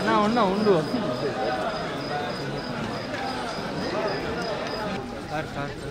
అన్నా ఉన్నా ఉండు సార్ సార్ సార్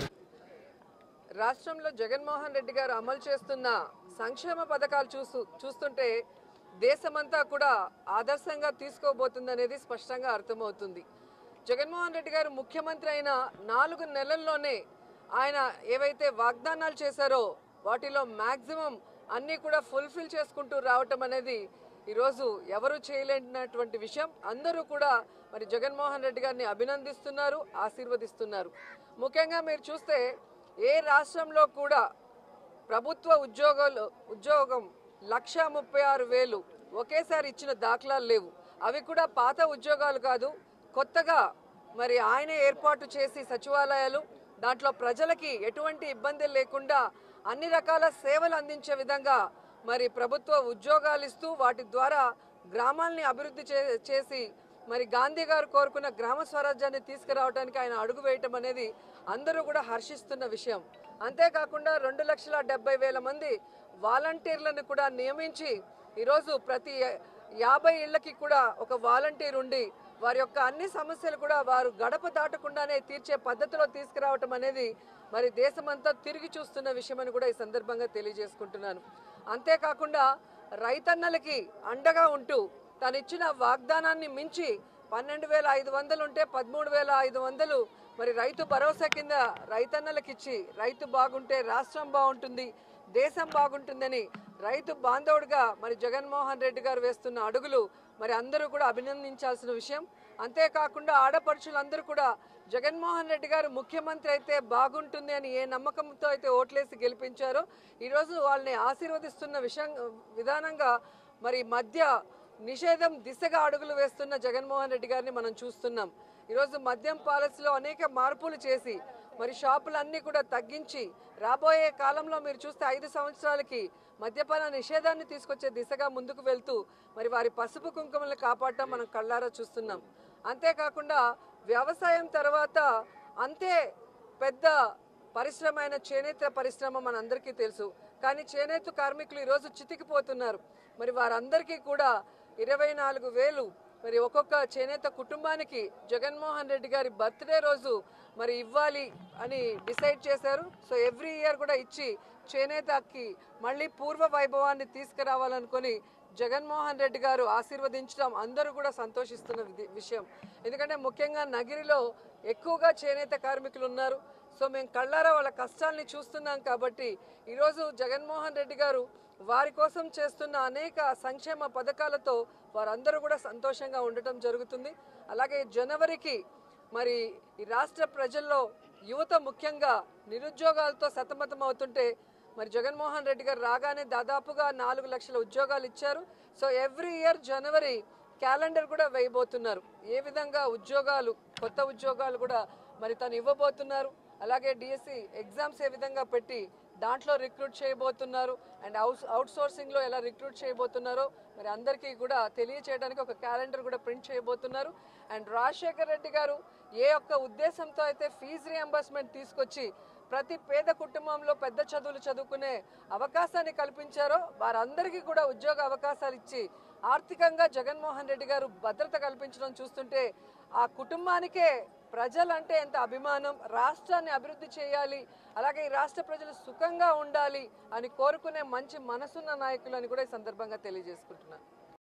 రాష్ట్రంలో జగన్మోహన్ రెడ్డి గారు అమలు చేస్తున్న సంక్షేమ పథకాలు చూస్తూ చూస్తుంటే దేశమంతా కూడా ఆదర్శంగా తీసుకోబోతుందనేది స్పష్టంగా అర్థమవుతుంది జగన్మోహన్ రెడ్డి గారు ముఖ్యమంత్రి అయిన నాలుగు నెలల్లోనే ఆయన ఏవైతే వాగ్దానాలు చేశారో వాటిలో మ్యాక్సిమం అన్నీ కూడా ఫుల్ఫిల్ చేసుకుంటూ రావటం అనేది ఈరోజు ఎవరు చేయలేనటువంటి విషయం అందరూ కూడా మరి జగన్మోహన్ రెడ్డి గారిని అభినందిస్తున్నారు ఆశీర్వదిస్తున్నారు ముఖ్యంగా మీరు చూస్తే ఏ రాష్ట్రంలో కూడా ప్రభుత్వ ఉద్యోగాలు ఉద్యోగం లక్ష ముప్పై ఆరు వేలు ఒకేసారి ఇచ్చిన దాఖలాలు లేవు అవి కూడా పాత ఉద్యోగాలు కాదు కొత్తగా మరి ఆయన ఏర్పాటు చేసి సచివాలయాలు దాంట్లో ప్రజలకి ఎటువంటి ఇబ్బంది లేకుండా అన్ని రకాల సేవలు అందించే విధంగా మరి ప్రభుత్వ ఉద్యోగాలు ఇస్తూ వాటి ద్వారా గ్రామాల్ని అభివృద్ధి చే- చేసి మరి గాంధీ గారు కోరుకున్న గ్రామ స్వరాజ్యాన్ని తీసుకురావడానికి ఆయన అడుగు వేయటం అనేది అందరూ కూడా హర్షిస్తున్న విషయం అంతేకాకుండా రెండు లక్షల డెబ్బై వేల మంది వాలంటీర్లను కూడా నియమించి ఈరోజు ప్రతి యాభై ఇళ్లకి కూడా ఒక వాలంటీర్ ఉండి వారి యొక్క అన్ని సమస్యలు కూడా వారు గడప దాటకుండానే తీర్చే పద్ధతిలో తీసుకురావటం అనేది మరి దేశమంతా తిరిగి చూస్తున్న విషయమని కూడా ఈ సందర్భంగా తెలియజేసుకుంటున్నాను అంతేకాకుండా రైతన్నలకి అండగా ఉంటూ తను ఇచ్చిన వాగ్దానాన్ని మించి పన్నెండు వేల ఐదు వందలు ఉంటే పదమూడు వేల ఐదు వందలు మరి రైతు భరోసా కింద రైతన్నలకు ఇచ్చి రైతు బాగుంటే రాష్ట్రం బాగుంటుంది దేశం బాగుంటుందని రైతు బాంధవుడిగా మరి జగన్మోహన్ రెడ్డి గారు వేస్తున్న అడుగులు మరి అందరూ కూడా అభినందించాల్సిన విషయం అంతేకాకుండా ఆడపడుచులందరూ కూడా జగన్మోహన్ రెడ్డి గారు ముఖ్యమంత్రి అయితే బాగుంటుంది అని ఏ నమ్మకంతో అయితే ఓట్లేసి గెలిపించారో ఈరోజు వాళ్ళని ఆశీర్వదిస్తున్న విషయం విధానంగా మరి మధ్య నిషేధం దిశగా అడుగులు వేస్తున్న జగన్మోహన్ రెడ్డి గారిని మనం చూస్తున్నాం ఈరోజు మద్యం పాలసీలో అనేక మార్పులు చేసి మరి షాపులన్నీ కూడా తగ్గించి రాబోయే కాలంలో మీరు చూస్తే ఐదు సంవత్సరాలకి మద్యపాన నిషేధాన్ని తీసుకొచ్చే దిశగా ముందుకు వెళ్తూ మరి వారి పసుపు కుంకుమలను కాపాడటం మనం కళ్ళారా చూస్తున్నాం అంతేకాకుండా వ్యవసాయం తర్వాత అంతే పెద్ద పరిశ్రమ అయిన చేనేత పరిశ్రమ మనందరికీ తెలుసు కానీ చేనేత కార్మికులు ఈరోజు చితికిపోతున్నారు మరి వారందరికీ కూడా ఇరవై నాలుగు వేలు మరి ఒక్కొక్క చేనేత కుటుంబానికి జగన్మోహన్ రెడ్డి గారి బర్త్డే రోజు మరి ఇవ్వాలి అని డిసైడ్ చేశారు సో ఎవ్రీ ఇయర్ కూడా ఇచ్చి చేనేతకి మళ్ళీ పూర్వ వైభవాన్ని తీసుకురావాలనుకొని జగన్మోహన్ రెడ్డి గారు ఆశీర్వదించడం అందరూ కూడా సంతోషిస్తున్న విధి- విషయం ఎందుకంటే ముఖ్యంగా నగిరిలో ఎక్కువగా చేనేత కార్మికులు ఉన్నారు సో మేము కళ్ళారా వాళ్ళ కష్టాల్ని చూస్తున్నాం కాబట్టి ఈరోజు జగన్మోహన్ రెడ్డి గారు వారి కోసం చేస్తున్న అనేక సంక్షేమ పథకాలతో వారందరూ కూడా సంతోషంగా ఉండటం జరుగుతుంది అలాగే జనవరికి మరి ఈ రాష్ట్ర ప్రజల్లో యువత ముఖ్యంగా నిరుద్యోగాలతో సతమతం అవుతుంటే మరి జగన్మోహన్ రెడ్డి గారు రాగానే దాదాపుగా నాలుగు లక్షల ఉద్యోగాలు ఇచ్చారు సో ఎవ్రీ ఇయర్ జనవరి క్యాలెండర్ కూడా వేయబోతున్నారు ఏ విధంగా ఉద్యోగాలు కొత్త ఉద్యోగాలు కూడా మరి తను ఇవ్వబోతున్నారు అలాగే డిఎస్సి ఎగ్జామ్స్ ఏ విధంగా పెట్టి దాంట్లో రిక్రూట్ చేయబోతున్నారు అండ్ అవుట్ అవుట్ సోర్సింగ్లో ఎలా రిక్రూట్ చేయబోతున్నారో మరి అందరికీ కూడా తెలియచేయడానికి ఒక క్యాలెండర్ కూడా ప్రింట్ చేయబోతున్నారు అండ్ రాజశేఖర్ రెడ్డి గారు ఏ ఒక్క ఉద్దేశంతో అయితే ఫీజు రియంబర్స్మెంట్ తీసుకొచ్చి ప్రతి పేద కుటుంబంలో పెద్ద చదువులు చదువుకునే అవకాశాన్ని కల్పించారో వారందరికీ కూడా ఉద్యోగ అవకాశాలు ఇచ్చి ఆర్థికంగా జగన్మోహన్ రెడ్డి గారు భద్రత కల్పించడం చూస్తుంటే ఆ కుటుంబానికే ప్రజలంటే ఎంత అభిమానం రాష్ట్రాన్ని అభివృద్ధి చేయాలి అలాగే ఈ రాష్ట్ర ప్రజలు సుఖంగా ఉండాలి అని కోరుకునే మంచి మనసున్న నాయకులు అని కూడా ఈ సందర్భంగా తెలియజేసుకుంటున్నాను